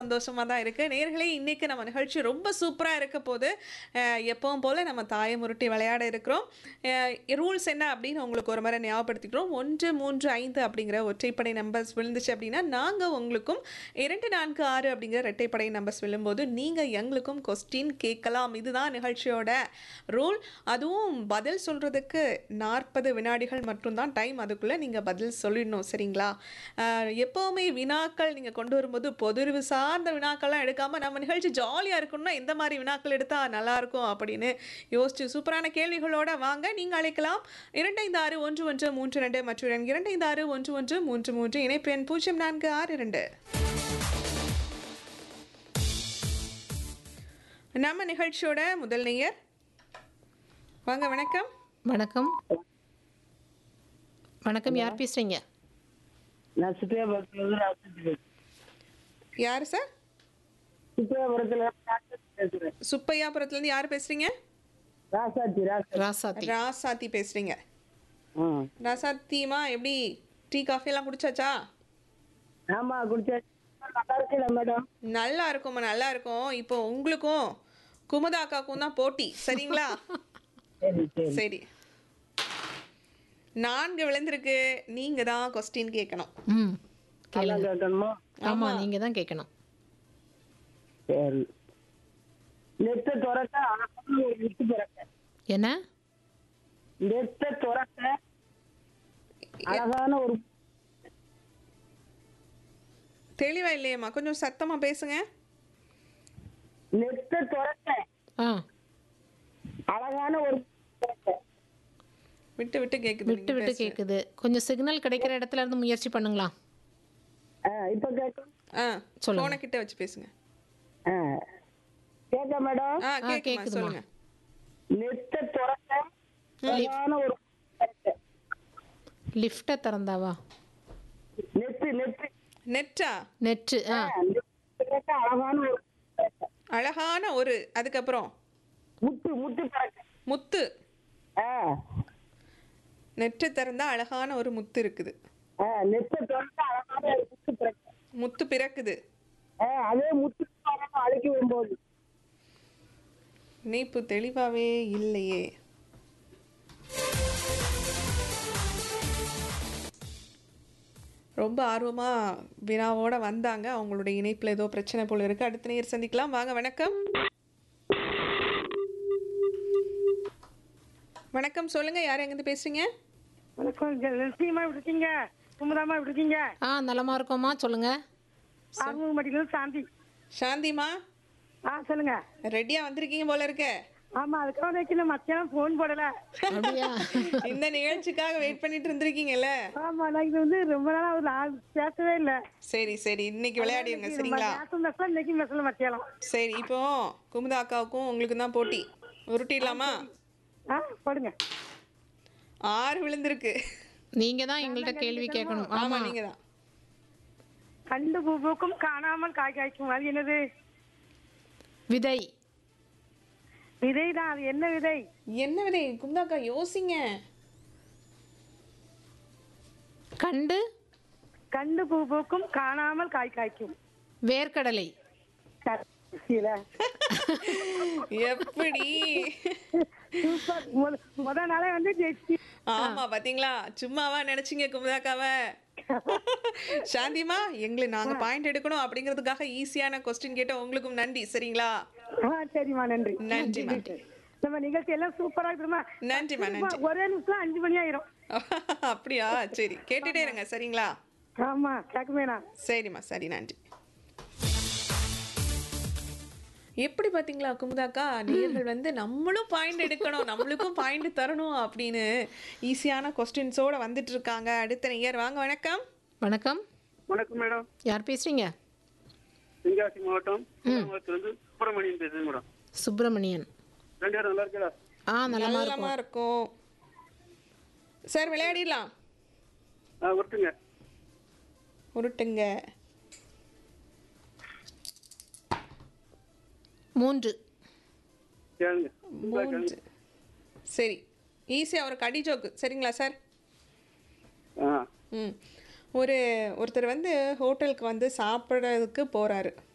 சந்தோஷமா தான் இருக்கு நேர்களே இன்னைக்கு நம்ம நிகழ்ச்சி ரொம்ப சூப்பரா இருக்க போது அஹ், எப்பவும் போல நம்ம தாயை முருட்டி விளையாட இருக்கிறோம் ரூல்ஸ் என்ன அப்படின்னு உங்களுக்கு ஒரு முறை ஞாபகப்படுத்திக்கிறோம் ஒன்று மூன்று ஐந்து அப்படிங்கிற ஒற்றைப்படை நம்பர்ஸ் விழுந்துச்சு அப்படின்னா நாங்கள் உங்களுக்கும் இரண்டு நான்கு ஆறு அப்படிங்கிற இரட்டைப்படை நம்பர்ஸ் விழும்போது நீங்கள் எங்களுக்கும் கொஸ்டின் கேட்கலாம் இதுதான் நிகழ்ச்சியோட ரூல் அதுவும் பதில் சொல்கிறதுக்கு நாற்பது வினாடிகள் மட்டும்தான் டைம் அதுக்குள்ளே நீங்கள் பதில் சொல்லிடணும் சரிங்களா அஹ், எப்போவுமே வினாக்கள் நீங்கள் கொண்டு வரும்போது பொதுறிவு சார்ந்த வினாக்கள்லாம் எடுக்காமல் நம்ம நிகழ்ச்சி ஜாலியாக இருக்கணும்னா எந்த மாதிரி வினாக்கள் எடுத்தால் நல்லாயிருக்கும் அப்படின்னு யோசிச்சு சூப்பரான கேள்விகளோட வாங்க நீங்கள் அழைக்கலாம் இரண்டைந்து ஆறு ஒன்று ஒன்று மூன்று ரெண்டு மற்றும் எண் இரண்டைந்து ஆறு ஒன்று ஒன்று மூன்று மூன்று இணைப்பு எண் பூஜ்ஜியம் நான்கு ஆறு இரண்டு நம்ம நிகழ்ச்சியோட முதல் நேயர் வாங்க வணக்கம் வணக்கம் வணக்கம் யார் பேசுறீங்க நான் சுப்பியாபுரத்துல ராசாத்தி பேசுறேன் யார் சார் சுப்பியாபுரத்துல ராசாத்தி பேசுறேன் சுப்பையாபுரத்துலேருந்து யார் பேசுகிறீங்க ராசாத்தி ராசாத்தி ராசாத்தி ராசாத்தி பேசுகிறீங்க ஆ. ராசாத்திமா எப்படி டீ காஃபி எல்லாம் குடிச்சாச்சா ஆமா குடிச்சா நல்லா இருக்குல்ல மேடம் நல்லா இருக்கும்மா நல்லா இருக்கும் இப்போ உங்களுக்கும் குமுதா அக்காவுக்கும் தான் போட்டி சரிங்களா சரி சரி சரி நான்கு விழுந்திருக்கு நீங்க தான் கொஸ்டின் கேட்கணும் ம் நல்லா கேட்கணுமா ஆமா நீங்க தான் கேட்கணும் சரி நெத்த துறக்க அழகான ஒரு முத்து பிறக்க என்ன நெத்த துறக்க அழகான ஒரு தெளிவா இல்லையேம்மா கொஞ்சம் சத்தமா பேசுங்க நெத்த துறக்க ஆ அழகான ஒரு பிறக்க. விட்டு விட்டு கேக்குது விட்டு விட்டு கேக்குது கொஞ்சம் சிக்னல் கிடைக்கிற இடத்துல இருந்து முயற்சி பண்ணுங்களா ஆ, இப்ப கேட்கும் ஆ சொல்லுங்க. போன கிட்ட வச்சு பேசுங்க ஆ. கேட்க மேடம் ஆ ஆ, கேக்குமா கேக்குதுமா. சொல்லுங்க நெத்த துறக்க அழகான ஒரு பிறக்க. லிஃப்ட்டை திறந்தாவா நெத்து நெத்து நெட்டா நெட்டு ஆ பிறக்க அழகான ஒரு பிறக்க. அழகான ஒரு அதுக்கப்புறம் முத்து முத்து பிறக்க முத்து ஆ நெட்டு திறந்தா அழகான ஒரு முத்து இருக்குது ஆ நெத்த திறக்க அழகான ஒரு முத்து பிறக்க முத்து பிறக்குது ஆ அதே முத்து பாருங்க அழைக்கி வரும்போது இணைப்பு தெளிவாவே இல்லையே ரொம்ப ஆர்வமா வினாவோட வந்தாங்க அவங்களுடைய இணைப்புல ஏதோ பிரச்சனை போல இருக்கு அடுத்த நேர் சந்திக்கலாம் வாங்க வணக்கம் வணக்கம் சொல்லுங்க யார் எங்கிருந்து பேசுறீங்க வணக்கம் லட்சுமிமா எப்படி இருக்கீங்க குமுதாமா எப்படி இருக்கீங்க ஆ நலமா இருக்கோமா சொல்லுங்க ஆறுமுகமட்டியிலிருந்து சாந்தி சாந்திமா ஆ சொல்லுங்க ரெடியா வந்திருக்கீங்க போல இருக்க ஆமா அதுக்காக வைக்கல மத்தியானம் ஃபோன் போடல அப்படியா இந்த நிகழ்ச்சிக்காக வெயிட் பண்ணிட்டு இருந்திருக்கீங்கல்ல ஆமா நான் இது வந்து ரொம்ப நாளா ஒரு நாள் பேசவே இல்ல சரி சரி இன்னைக்கு விளையாடிடுங்க சரிங்களா நேற்று மெசல இன்னைக்கு மெசல மத்தியானம் சரி இப்போ குமுதா அக்காவுக்கும் உங்களுக்கு தான் போட்டி உருட்டிடலாமா ஆ போடுங்க ஆறு விழுந்திருக்கு நீங்க தான் எங்கள்கிட்ட கேள்வி கேட்கணும் ஆமா ஆமா நீங்க தான் கண்டு பூ பூக்கும் காணாமல் காய் காய்க்கும் அது என்னது விதை விதை தான் அது என்ன விதை என்ன விதை குமுதா அக்கா யோசிங்க கண்டு கண்டு பூ பூக்கும் காணாமல் காய் காய்க்கும் வேர்க்கடலை கடைசியில எப்படி சூப்பர் முத- முத நாளே வந்து ஜெயிச்சு ஆமா பாத்தீங்களா சும்மாவா நினைச்சீங்க குமுதாக்காவ சாந்திமா எங்களை நாங்க பாயிண்ட் எடுக்கணும் அப்படிங்கிறதுக்காக ஈஸியான கொஸ்டின் கேட்ட உங்களுக்கும் நன்றி சரிங்களா ஆ சரிம்மா நன்றி நன்றி நன்றி நம்ம நிகழ்ச்சி எல்லாம் சூப்பரா இருக்குமா நன்றிம்மா நன்றி ஒரே நிமிஷம் அஞ்சு மணி ஆயிரும் அப்படியா சரி கேட்டுட்டே இருங்க சரிங்களா ஆமா கேட்குமேனா சரிம்மா சரி நன்றி எப்படி பாத்தீங்களா குமுதாக்கா நேர்கள் வந்து நம்மளும் பாயிண்ட் எடுக்கணும் நம்மளுக்கும் பாயிண்ட் தரணும் அப்படின்னு ஈஸியான கொஸ்டின்ஸோட வந்துட்டு இருக்காங்க அடுத்த நேயர் வாங்க வணக்கம் வணக்கம் வணக்கம் மேடம் யார் பேசுறீங்க தென்காசி மாவட்டம் மாவட்டத்திலிருந்து சுப்பிரமணியன் பேசுறேன் மேடம் சுப்பிரமணியன் ரெண்டு பேரும் நல்லா இருக்கா ஆ நலமா இருக்கும் நல்லமா இருக்கும் சார் விளையாடிடலாம் ஆ ஒருத்துங்க உருட்டுங்க மூன்று கேளுங்க மூன்று சரி ஈஸியாக ஒரு கடி ஜோக்கு சரிங்களா சார் ஆ ம் ஒரு ஒருத்தர் வந்து ஹோட்டலுக்கு வந்து சாப்பிட்றதுக்கு போகிறாரு